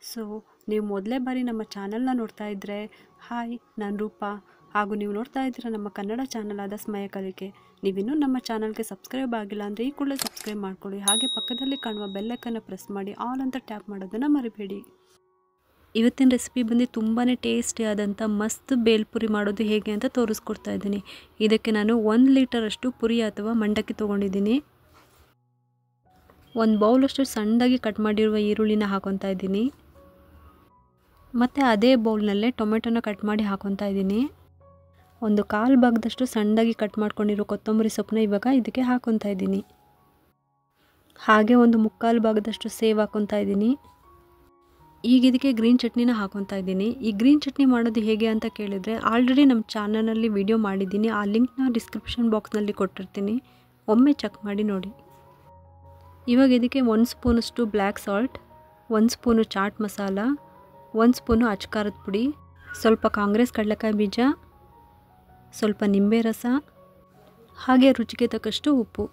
so ನೀವು ಮೊದಲೇ ಬಾರಿ ನಮ್ಮ ಚಾನಲ್ನ ನೋಡ್ತಾ ಇದ್ದರೆ ಹಾಯ್ ನಾನು ರೂಪಾ ಹಾಗೂ ನೀವು ನೋಡ್ತಾ ಇದ್ದೀರ ನಮ್ಮ ಕನ್ನಡ ಚಾನಲ್ ಆದ ಸ್ಮಯ ಕಲಿಕೆ ನೀವಿನ್ನೂ ನಮ್ಮ ಚಾನಲ್ಗೆ ಸಬ್ಸ್ಕ್ರೈಬ್ ಆಗಿಲ್ಲ ಅಂದರೆ ಈ ಕೂಡಲೇ ಸಬ್ಸ್ಕ್ರೈಬ್ ಮಾಡ್ಕೊಳ್ಳಿ ಹಾಗೆ ಪಕ್ಕದಲ್ಲಿ ಕಾಣುವ ಬೆಲ್ಲೈಕನ್ನು ಪ್ರೆಸ್ ಮಾಡಿ ಆಲ್ ಅಂತ ಟ್ಯಾಪ್ ಮಾಡೋದನ್ನು ಮರಿಬೇಡಿ ಇವತ್ತಿನ ರೆಸಿಪಿ ಬಂದು ತುಂಬಾ ಟೇಸ್ಟಿಯಾದಂಥ ಮಸ್ತ್ ಬೇಲ್ಪುರಿ ಮಾಡೋದು ಹೇಗೆ ಅಂತ ತೋರಿಸ್ಕೊಡ್ತಾ ಇದ್ದೀನಿ ಇದಕ್ಕೆ ನಾನು ಒಂದು ಲೀಟರಷ್ಟು ಪುರಿ ಅಥವಾ ಮಂಡಕ್ಕಿ ತೊಗೊಂಡಿದ್ದೀನಿ ಒಂದು ಬೌಲಷ್ಟು ಸಣ್ಣದಾಗಿ ಕಟ್ ಮಾಡಿರುವ ಈರುಳ್ಳಿನ ಹಾಕೊತಾ ಇದ್ದೀನಿ ಮತ್ತು ಅದೇ ಬೌಲ್ನಲ್ಲೇ ಟೊಮೆಟೊನ ಕಟ್ ಮಾಡಿ ಹಾಕೊತಾ ಇದ್ದೀನಿ ಒಂದು ಕಾಲು ಭಾಗದಷ್ಟು ಸಣ್ಣದಾಗಿ ಕಟ್ ಮಾಡ್ಕೊಂಡಿರೋ ಕೊತ್ತಂಬರಿ ಸೊಪ್ಪನ್ನ ಇವಾಗ ಇದಕ್ಕೆ ಹಾಕೊತಾ ಇದ್ದೀನಿ ಹಾಗೆ ಒಂದು ಮುಕ್ಕಾಲು ಭಾಗದಷ್ಟು ಸೇವ್ ಹಾಕೊತಾ ಇದ್ದೀನಿ ಈಗ ಇದಕ್ಕೆ ಗ್ರೀನ್ ಚಟ್ನಿನ ಹಾಕೊತಾ ಇದ್ದೀನಿ ಈ ಗ್ರೀನ್ ಚಟ್ನಿ ಮಾಡೋದು ಹೇಗೆ ಅಂತ ಕೇಳಿದರೆ ಆಲ್ರೆಡಿ ನಮ್ಮ ಚಾನಲಲ್ಲಿ ವಿಡಿಯೋ ಮಾಡಿದ್ದೀನಿ ಆ ಲಿಂಕ್ನ ಡಿಸ್ಕ್ರಿಪ್ಷನ್ ಬಾಕ್ಸ್ನಲ್ಲಿ ಕೊಟ್ಟಿರ್ತೀನಿ ಒಮ್ಮೆ ಚೆಕ್ ಮಾಡಿ ನೋಡಿ ಇವಾಗ ಇದಕ್ಕೆ ಒಂದು ಸ್ಪೂನಷ್ಟು ಬ್ಲ್ಯಾಕ್ ಸಾಲ್ಟ್ ಒಂದು ಸ್ಪೂನು ಚಾಟ್ ಮಸಾಲ ಒಂದು ಸ್ಪೂನು ಅಚ್ಕಾರದ ಪುಡಿ ಸ್ವಲ್ಪ ಕಾಂಗ್ರೆಸ್ ಕಡಲೆಕಾಯಿ ಬೀಜ ಸ್ವಲ್ಪ ನಿಂಬೆ ರಸ ಹಾಗೆ ರುಚಿಗೆ ತಕ್ಕಷ್ಟು ಉಪ್ಪು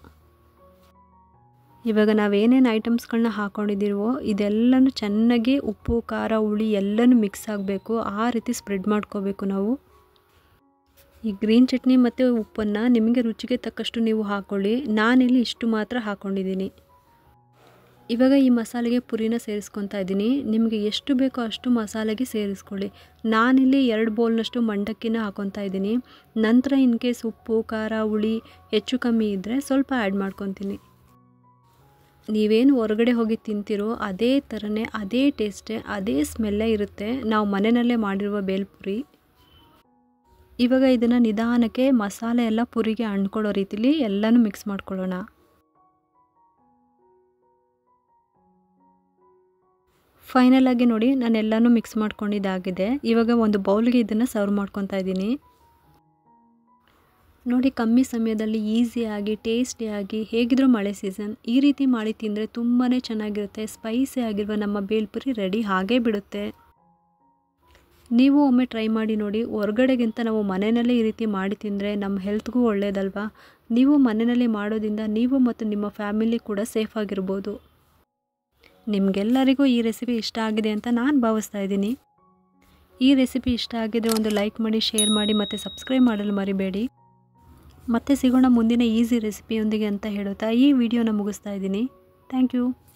ಇವಾಗ ನಾವೇನೇನು ಐಟಮ್ಸ್ಗಳನ್ನ ಹಾಕ್ಕೊಂಡಿದ್ದೀವೋ ಇದೆಲ್ಲನೂ ಚೆನ್ನಾಗಿ ಉಪ್ಪು ಖಾರ ಹುಳಿ ಎಲ್ಲನೂ ಮಿಕ್ಸ್ ಆಗಬೇಕು ಆ ರೀತಿ ಸ್ಪ್ರೆಡ್ ಮಾಡ್ಕೋಬೇಕು ನಾವು ಈ ಗ್ರೀನ್ ಚಟ್ನಿ ಮತ್ತು ಉಪ್ಪನ್ನು ನಿಮಗೆ ರುಚಿಗೆ ತಕ್ಕಷ್ಟು ನೀವು ಹಾಕ್ಕೊಳ್ಳಿ ನಾನಿಲ್ಲಿ ಇಷ್ಟು ಮಾತ್ರ ಹಾಕ್ಕೊಂಡಿದ್ದೀನಿ ಇವಾಗ ಈ ಮಸಾಲೆಗೆ ಪುರಿನ ಸೇರಿಸ್ಕೊತಾ ಇದ್ದೀನಿ ನಿಮಗೆ ಎಷ್ಟು ಬೇಕೋ ಅಷ್ಟು ಮಸಾಲೆಗೆ ಸೇರಿಸ್ಕೊಳ್ಳಿ ನಾನಿಲ್ಲಿ ಎರಡು ಬೌಲ್ನಷ್ಟು ಮಂಡಕ್ಕಿನ ಹಾಕೊತಾ ಇದ್ದೀನಿ ನಂತರ ಇನ್ ಕೇಸ್ ಉಪ್ಪು ಖಾರ ಹುಳಿ ಹೆಚ್ಚು ಕಮ್ಮಿ ಇದ್ದರೆ ಸ್ವಲ್ಪ ಆ್ಯಡ್ ಮಾಡ್ಕೊತೀನಿ ನೀವೇನು ಹೊರಗಡೆ ಹೋಗಿ ತಿಂತೀರೋ ಅದೇ ಥರನೇ ಅದೇ ಟೇಸ್ಟೇ ಅದೇ ಸ್ಮೆಲ್ಲೇ ಇರುತ್ತೆ ನಾವು ಮನೆಯಲ್ಲೇ ಮಾಡಿರುವ ಬೇಲ್ಪುರಿ ಇವಾಗ ಇದನ್ನು ನಿಧಾನಕ್ಕೆ ಮಸಾಲೆ ಎಲ್ಲ ಪುರಿಗೆ ಅಂಡ್ಕೊಳ್ಳೋ ರೀತಿಲಿ ಎಲ್ಲನೂ ಮಿಕ್ಸ್ ಮಾಡ್ಕೊಳ್ಳೋಣ ಫೈನಲ್ ಆಗಿ ನೋಡಿ ನಾನು ಎಲ್ಲನೂ ಮಿಕ್ಸ್ ಮಾಡ್ಕೊಂಡಿದ್ದಾಗಿದೆ ಇವಾಗ ಒಂದು ಬೌಲ್ಗೆ ಇದನ್ನು ಸರ್ವ್ ಮಾಡ್ಕೊತಾ ಇದ್ದೀನಿ ನೋಡಿ ಕಮ್ಮಿ ಸಮಯದಲ್ಲಿ ಈಸಿಯಾಗಿ ಟೇಸ್ಟಿಯಾಗಿ ಹೇಗಿದ್ರೂ ಮಳೆ ಸೀಸನ್ ಈ ರೀತಿ ಮಾಡಿ ತಿಂದರೆ ತುಂಬಾ ಚೆನ್ನಾಗಿರುತ್ತೆ ಸ್ಪೈಸಿ ಆಗಿರುವ ನಮ್ಮ ಬೇಲ್ಪುರಿ ರೆಡಿ ಹಾಗೇ ಬಿಡುತ್ತೆ ನೀವು ಒಮ್ಮೆ ಟ್ರೈ ಮಾಡಿ ನೋಡಿ ಹೊರಗಡೆಗಿಂತ ನಾವು ಮನೆಯಲ್ಲೇ ಈ ರೀತಿ ಮಾಡಿ ತಿಂದರೆ ನಮ್ಮ ಹೆಲ್ತ್ಗೂ ಒಳ್ಳೆಯದಲ್ವಾ ನೀವು ಮನೆಯಲ್ಲಿ ಮಾಡೋದ್ರಿಂದ ನೀವು ಮತ್ತು ನಿಮ್ಮ ಫ್ಯಾಮಿಲಿ ಕೂಡ ಸೇಫ್ ಆಗಿರ್ಬೋದು ನಿಮಗೆಲ್ಲರಿಗೂ ಈ ರೆಸಿಪಿ ಇಷ್ಟ ಆಗಿದೆ ಅಂತ ನಾನು ಭಾವಿಸ್ತಾ ಇದ್ದೀನಿ ಈ ರೆಸಿಪಿ ಇಷ್ಟ ಆಗಿದ್ರೆ ಒಂದು ಲೈಕ್ ಮಾಡಿ ಶೇರ್ ಮಾಡಿ ಮತ್ತು ಸಬ್ಸ್ಕ್ರೈಬ್ ಮಾಡಲು ಮರಿಬೇಡಿ ಮತ್ತೆ ಸಿಗೋಣ ಮುಂದಿನ ಈಸಿ ರೆಸಿಪಿಯೊಂದಿಗೆ ಅಂತ ಹೇಳುತ್ತಾ ಈ ವಿಡಿಯೋನ ಮುಗಿಸ್ತಾ ಇದ್ದೀನಿ ಥ್ಯಾಂಕ್ ಯು